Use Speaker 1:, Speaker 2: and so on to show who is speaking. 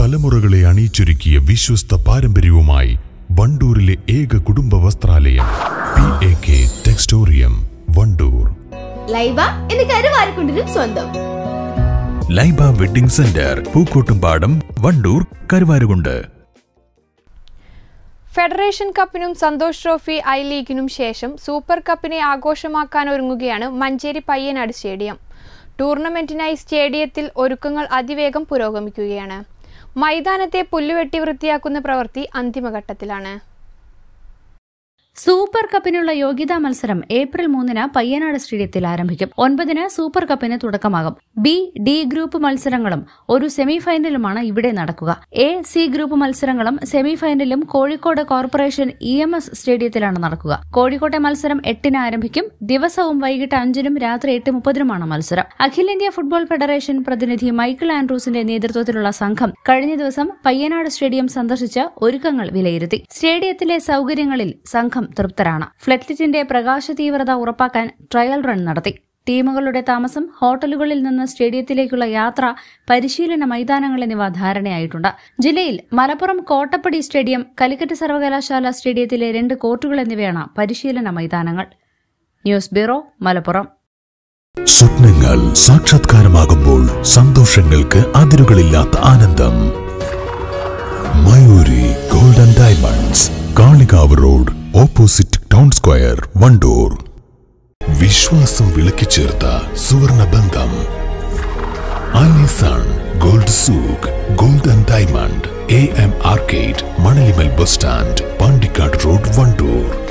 Speaker 1: തലമുറകളെ അണിയിച്ചൊരുക്കിയ വിശ്വസ്ത പാരമ്പര്യവുമായി വണ്ടൂരിലെ ഏക കുടുംബ വസ്ത്രാലയം P A K textorium Wandoor
Speaker 2: Laiba എന്ന് കരുവാരക്കുണ്ടിനും സ്വന്തം
Speaker 3: Laiba wedding centre Pookkottumpadam Wandoor Karuvarakundu
Speaker 4: federation കപ്പിനും സന്തോഷ് ട്രോഫി ഐ ലീഗിനും ശേഷം സൂപ്പർ കപ്പിനെ ആഘോഷമാക്കാൻ ഒരുങ്ങുകയാണ് മഞ്ചേരി പയ്യനാട് സ്റ്റേഡിയം ടൂർണമെന്റിനായി സ്റ്റേഡിയത്തിൽ ഒരുക്കങ്ങൾ അതിവേഗം പുരോഗമിക്കുകയാണ് മൈതാനത്തെ പുല്ലുവെട്ടി വൃത്തിയാക്കുന്ന പ്രവൃത്തി അന്തിമഘട്ടത്തിലാണ്
Speaker 5: സൂപ്പർ കപ്പിനുള്ള യോഗ്യതാ മത്സരം ഏപ്രിൽ മൂന്നിന് പയ്യനാട് സ്റ്റേഡിയത്തിൽ ആരംഭിക്കും ഒൻപതിന് സൂപ്പർ കപ്പിന് തുടക്കമാകും ബി ഡി ഗ്രൂപ്പ് മത്സരങ്ങളും ഒരു സെമിഫൈനലുമാണ് ഇവിടെ നടക്കുക എ സി ഗ്രൂപ്പ് മത്സരങ്ങളും സെമിഫൈനലും Kozhikode corporation E M S സ്റ്റേഡിയത്തിലാണ് നടക്കുക കോഴിക്കോട്ടെ മത്സരം എട്ടിന് ആരംഭിക്കും ദിവസവും വൈകിട്ട് അഞ്ചിനും രാത്രി എട്ട് മുപ്പതിനുമാണ് മത്സരം അഖിലേന്ത്യാ ഫുട്ബോൾ ഫെഡറേഷൻ പ്രതിനിധി മൈക്കിൾ ആൻഡ്രൂസിന്റെ നേതൃത്വത്തിലുള്ള സംഘം കഴിഞ്ഞ ദിവസം പയ്യനാട് സ്റ്റേഡിയം സന്ദർശിച്ച് ഒരുക്കങ്ങൾ വിലയിരുത്തി സ്റ്റേഡിയത്തിലെ സൌകര്യങ്ങളിൽ സംഘം തൃപ്തരാണ് ഫ്ലക്ലിറ്റിന്റെ പ്രകാശ തീവ്രത ഉറപ്പാക്കാൻ ട്രയൽ റൺ നടത്തി ടീമുകളുടെ താമസം ഹോട്ടലുകളിൽ നിന്ന് സ്റ്റേഡിയത്തിലേക്കുള്ള യാത്ര പരിശീലന മൈതാനങ്ങൾ എന്നിവ ധാരണയായിട്ടുണ്ട് ജില്ലയിൽ മലപ്പുറം കോട്ടപ്പടി സ്റ്റേഡിയം കലിക്കറ്റ് സർവകലാശാല സ്റ്റേഡിയത്തിലെ രണ്ട് കോർട്ടുകൾ എന്നിവയാണ് പരിശീലന മൈതാനങ്ങൾ ന്യൂസ് ബ്യൂറോ മലപ്പുറം
Speaker 1: സ്വപ്നങ്ങൾ സാക്ഷാത്കാരമാകുമ്പോൾ സന്തോഷങ്ങൾക്ക് അതിരുകളില്ലാത്ത ആനന്ദം Mayuri golden diamonds Kalikavu road opposite town square Wandoor വിശ്വാസം വിളക്കിച്ചേർത്ത സുവർണ ബന്ധം Alison gold souk golden diamond A M arcade Manalimal bus stand Pandikkad road Wandoor